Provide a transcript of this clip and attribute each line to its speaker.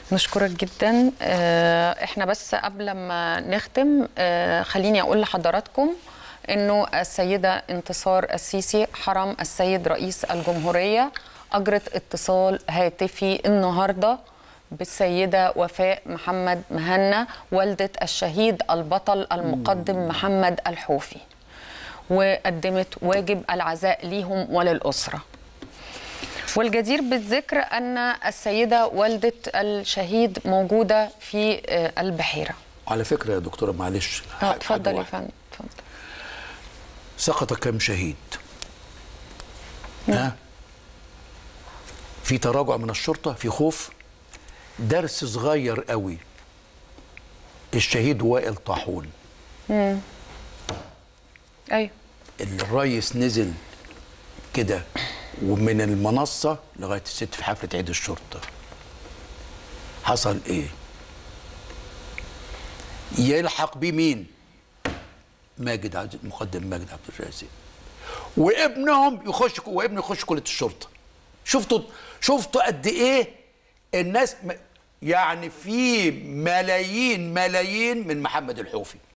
Speaker 1: نشكرك جدا آه، احنا بس قبل ما نختم آه، خليني اقول لحضراتكم انه السيده انتصار السيسي حرم السيد رئيس الجمهوريه اجرت اتصال هاتفي النهارده بالسيده وفاء محمد مهنا والده الشهيد البطل المقدم محمد الحوفي وقدمت واجب العزاء ليهم وللاسره والجدير بالذكر ان السيده والده الشهيد موجوده في آه، البحيره
Speaker 2: على فكره يا دكتوره معلش
Speaker 1: اه
Speaker 2: حاجة
Speaker 1: اتفضل يا
Speaker 2: واحدة.
Speaker 1: فندم اتفضل
Speaker 2: سقط كم شهيد ها في تراجع من الشرطه في خوف درس صغير قوي الشهيد وائل طاحون
Speaker 1: ايوه
Speaker 2: الريس نزل كده ومن المنصة لغاية الست في حفلة عيد الشرطة حصل ايه يلحق بيه مين ماجد عبد مقدم ماجد عبد الرازق وابنهم يخش وابنه يخش كلية الشرطة شفتوا شفتوا قد ايه الناس م- يعني في ملايين ملايين من محمد الحوفي